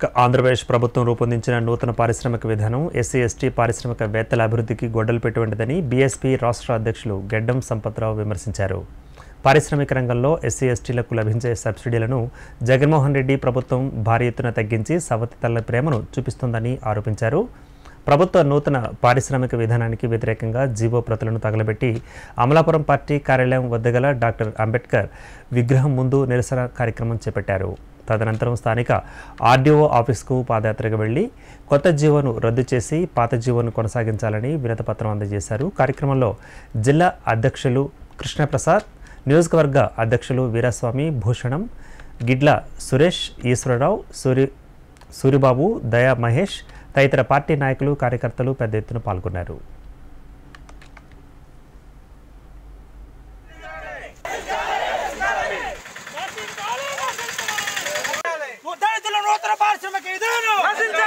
ఆంధ్రప్రదేశ్ ప్రభుత్వం రూపొందించిన నూతన పారిశ్రామిక విధానం ఎస్సీ ఎస్టీ పారిశ్రామికవేత్తల అభివృద్ధికి గొడ్డలు పెట్టువంటిదని బీఎస్పీ రాష్ట్ర అధ్యక్షులు గెడ్డం సంపత్రావు విమర్శించారు పారిశ్రామిక రంగంలో ఎస్సీ ఎస్టీలకు లభించే సబ్సిడీలను జగన్మోహన్ రెడ్డి ప్రభుత్వం భారీ ఎత్తున తగ్గించి సవతి తల్ల ప్రేమను చూపిస్తోందని ఆరోపించారు ప్రభుత్వ నూతన పారిశ్రామిక విధానానికి వ్యతిరేకంగా జీవో ప్రతులను తగలబెట్టి అమలాపురం పార్టీ కార్యాలయం వద్ద గల డాక్టర్ అంబేద్కర్ విగ్రహం ముందు నిరసన కార్యక్రమం చేపట్టారు తదనంతరం స్థానిక ఆర్డీఓ ఆఫీస్కు పాదయాత్రగా వెళ్లి కొత్త జీవోను రద్దు చేసి పాత జీవోను కొనసాగించాలని వినతిపత్రం అందజేశారు కార్యక్రమంలో జిల్లా అధ్యక్షులు కృష్ణప్రసాద్ నియోజకవర్గ అధ్యక్షులు వీరస్వామి భూషణం గిడ్ల సురేష్ ఈశ్వరరావు సూరి సూరిబాబు దయా మహేష్ తదితర పార్టీ నాయకులు కార్యకర్తలు పెద్ద ఎత్తున పాల్గొన్నారు దళితుల నూతన పారిశ్రామిక విధానం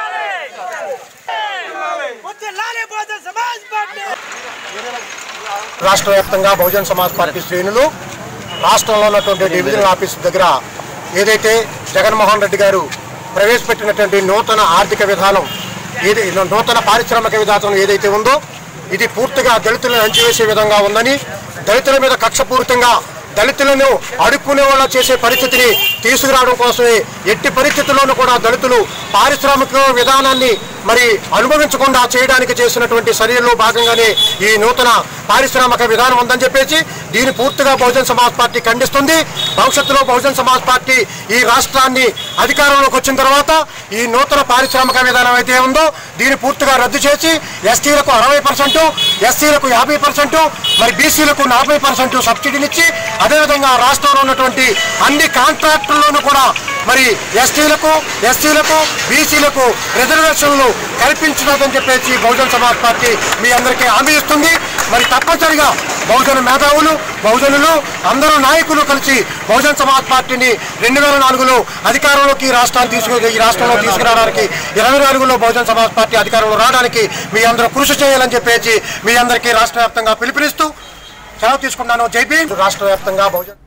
వర్ధిల్లాలి బహుజన్ సమాజ్ పార్టీ రాష్ట్ర వ్యాప్తంగా బహుజన్ సమాజ్ పార్టీ శ్రేణులు రాష్ట్రంలో ఉన్నటువంటి డివిజనల్ ఆఫీస్ దగ్గర ఏదైతే జగన్మోహన్ రెడ్డి గారు ప్రవేశపెట్టినటువంటి నూతన ఆర్థిక విధానం ఏది నూతన పారిశ్రామిక విధానం ఏదైతే ఉందో ఇది పూర్తిగా దళితులను అంచివేసే విధంగా ఉందని దళితుల మీద కక్షపూరితంగా దళితులను అడుక్కునే వాళ్ళ చేసే పరిస్థితిని తీసుకురావడం కోసమే ఎట్టి పరిస్థితుల్లోనూ కూడా దళితులు పారిశ్రామిక విధానాన్ని మరి అనుభవించకుండా చేయడానికి చేసినటువంటి చర్యల్లో భాగంగానే ఈ నూతన పారిశ్రామిక విధానం ఉందని చెప్పేసి దీన్ని పూర్తిగా బహుజన్ సమాజ్ పార్టీ ఖండిస్తుంది భవిష్యత్తులో బహుజన్ సమాజ్ పార్టీ ఈ రాష్ట్రాన్ని అధికారంలోకి వచ్చిన తర్వాత ఈ నూతన పారిశ్రామిక విధానం అయితే ఉందో దీన్ని పూర్తిగా రద్దు చేసి ఎస్టీలకు అరవై పర్సెంట్ ఎస్సీలకు యాభై పర్సెంట్ మరి బీసీలకు నలభై పర్సెంట్ సబ్సిడీనిచ్చి అదేవిధంగా రాష్ట్రంలో ఉన్నటువంటి అన్ని కాంట్రాక్టుల్లోనూ కూడా మరి ఎస్టీలకు ఎస్సీలకు బీసీలకు రిజర్వేషన్లు కల్పించినదని చెప్పేసి బహుజన్ సమాజ్ పార్టీ మీ అందరికీ హామీ ఇస్తుంది మరి తప్పనిసరిగా బహుజన మేధావులు బహుజనులు అందరూ నాయకులు కలిసి బహుజన్ సమాజ్ పార్టీని రెండు వేల నాలుగులో అధికారంలోకి ఈ రాష్ట్రాన్ని తీసుకు ఈ రాష్ట్రంలో తీసుకురావడానికి ఇరవై నాలుగులో బహుజన్ సమాజ్ పార్టీ అధికారంలో రావడానికి మీ అందరూ కృషి చేయాలని చెప్పేసి మీ అందరికీ రాష్ట్ర వ్యాప్తంగా పిలుపునిస్తూ సెలవు తీసుకున్నాను జై భీమ్ రాష్ట్ర వ్యాప్తంగా బహుజన్